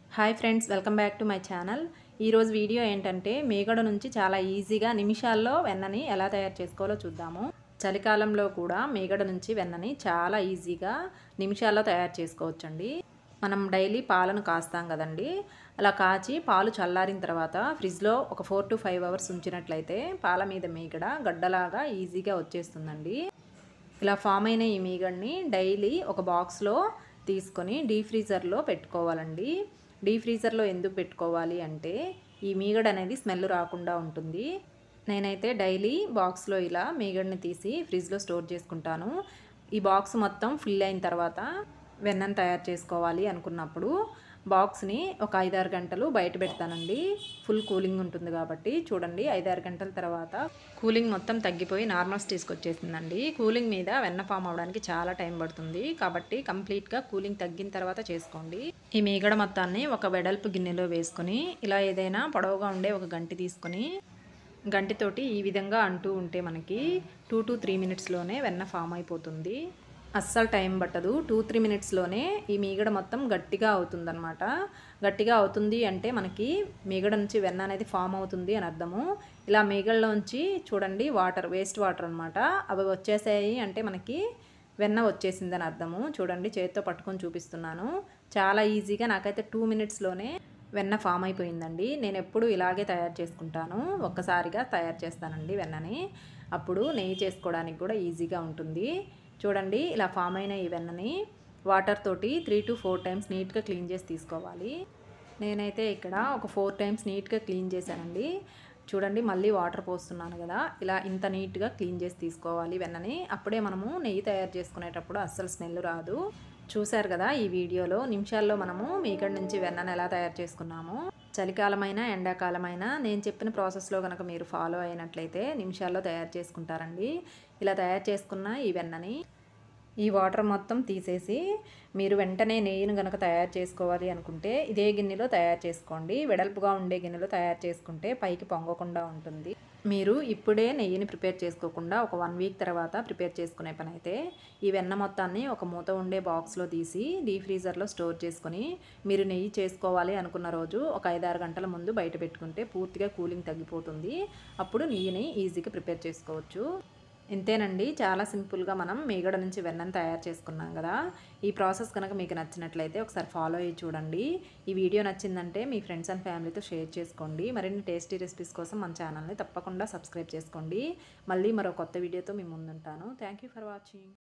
hi friends welcome back to my channel ఈరోజు video ఏంటంటే మేగడ నుంచి చాలా ఈజీగా నిమిషాల్లో వెన్నని ఎలా తయారు చేసుకోవాలో చూద్దాము చలికాలంలో కూడా మేగడ నుంచి వెన్నని చాలా ఈజీగా నిమిషాల్లో తయారు చేసుకోవచ్చండి మనం డైలీ పాలను కాస్తాం కదండి అలా కాచి పాలు చల్లారిన తర్వాత ఫ్రిడ్జ్లో ఒక ఫోర్ టు ఫైవ్ అవర్స్ ఉంచినట్లయితే పాల మీద మేగడ గడ్డలాగా ఈజీగా వచ్చేస్తుందండి ఇలా ఫామ్ అయిన ఈ మీగడ్ని డైలీ ఒక బాక్స్లో తీసుకొని డీ ఫ్రీజర్లో పెట్టుకోవాలండి డీ ఫ్రీజర్లో ఎందుకు పెట్టుకోవాలి అంటే ఈ మీగడ అనేది స్మెల్ రాకుండా ఉంటుంది నేనైతే డైలీ బాక్స్లో ఇలా మీగడ్ని తీసి ఫ్రిడ్జ్లో స్టోర్ చేసుకుంటాను ఈ బాక్స్ మొత్తం ఫిల్ అయిన తర్వాత వెన్నను తయారు చేసుకోవాలి అనుకున్నప్పుడు బాక్స్ని ఒక ఐదారు గంటలు బయట పెడతానండి ఫుల్ కూలింగ్ ఉంటుంది కాబట్టి చూడండి ఐదారు గంటల తర్వాత కూలింగ్ మొత్తం తగ్గిపోయి నార్మల్ స్టేజ్కి వచ్చేసిందండి కూలింగ్ మీద వెన్న ఫామ్ అవడానికి చాలా టైం పడుతుంది కాబట్టి కంప్లీట్గా కూలింగ్ తగ్గిన తర్వాత చేసుకోండి ఈ మీగడ మొత్తాన్ని ఒక వెడల్పు గిన్నెలో వేసుకొని ఇలా ఏదైనా పొడవుగా ఉండే ఒక గంటి తీసుకొని గంటితోటి ఈ విధంగా అంటూ ఉంటే మనకి టూ టు త్రీ మినిట్స్లోనే వెన్న ఫామ్ అయిపోతుంది అస్సలు టైం పట్టదు టూ త్రీ మినిట్స్లోనే ఈ మీగడ మొత్తం గట్టిగా అవుతుందన్నమాట గట్టిగా అవుతుంది అంటే మనకి మీగడ నుంచి వెన్న అనేది ఫామ్ అవుతుంది అని అర్థము ఇలా మీగడలోంచి చూడండి వాటర్ వేస్ట్ వాటర్ అనమాట అవి వచ్చేసాయి అంటే మనకి వెన్న వచ్చేసిందని అర్థము చూడండి చేతితో పట్టుకొని చూపిస్తున్నాను చాలా ఈజీగా నాకైతే టూ మినిట్స్లోనే వెన్న ఫామ్ అయిపోయిందండి నేను ఎప్పుడు ఇలాగే తయారు చేసుకుంటాను ఒక్కసారిగా తయారు చేస్తానండి వెన్నని అప్పుడు నెయ్యి చేసుకోవడానికి కూడా ఈజీగా ఉంటుంది చూడండి ఇలా ఫామ్ అయిన ఈ వెన్నని వాటర్ తోటి త్రీ టు ఫోర్ టైమ్స్ నీట్గా క్లీన్ చేసి తీసుకోవాలి నేనైతే ఇక్కడ ఒక ఫోర్ టైమ్స్ నీట్గా క్లీన్ చేశానండి చూడండి మళ్ళీ వాటర్ పోస్తున్నాను కదా ఇలా ఇంత నీట్గా క్లీన్ చేసి తీసుకోవాలి వెన్నని అప్పుడే మనము నెయ్యి తయారు చేసుకునేటప్పుడు అస్సలు స్మెల్ రాదు చూశారు కదా ఈ వీడియోలో నిమిషాల్లో మనము మీకడి నుంచి వెన్నను ఎలా తయారు చేసుకున్నాము చలికాలమైనా ఎండాకాలమైనా నేను చెప్పిన ప్రాసెస్లో కనుక మీరు ఫాలో అయినట్లయితే నిమిషాల్లో తయారు చేసుకుంటారండి ఇలా తయారు చేసుకున్న ఈ వెన్నని ఈ వాటర్ మొత్తం తీసేసి మీరు వెంటనే నెయ్యిని కనుక తయారు చేసుకోవాలి అనుకుంటే ఇదే గిన్నెలో తయారు చేసుకోండి వెడల్పుగా ఉండే గిన్నెలో తయారు చేసుకుంటే పైకి పొంగకుండా ఉంటుంది మీరు ఇప్పుడే నెయ్యిని ప్రిపేర్ చేసుకోకుండా ఒక వన్ వీక్ తర్వాత ప్రిపేర్ చేసుకునే పని అయితే ఈ వెన్న మొత్తాన్ని ఒక మూత ఉండే బాక్స్లో తీసి డీ ఫ్రీజర్లో స్టోర్ చేసుకొని మీరు నెయ్యి చేసుకోవాలి అనుకున్న రోజు ఒక ఐదారు గంటల ముందు బయట పెట్టుకుంటే పూర్తిగా కూలింగ్ తగ్గిపోతుంది అప్పుడు నెయ్యిని ఈజీగా ప్రిపేర్ చేసుకోవచ్చు ఇంతేనండి చాలా సింపుల్గా మనం మీగడ నుంచి వెన్నను తయారు చేసుకున్నాం కదా ఈ ప్రాసెస్ కనుక మీకు నచ్చినట్లయితే ఒకసారి ఫాలో అయ్యి చూడండి ఈ వీడియో నచ్చిందంటే మీ ఫ్రెండ్స్ అండ్ ఫ్యామిలీతో షేర్ చేసుకోండి మరిన్ని టేస్టీ రెసిపీస్ కోసం మన ఛానల్ని తప్పకుండా సబ్స్క్రైబ్ చేసుకోండి మళ్ళీ మరో కొత్త వీడియోతో మీ ముందుంటాను థ్యాంక్ ఫర్ వాచింగ్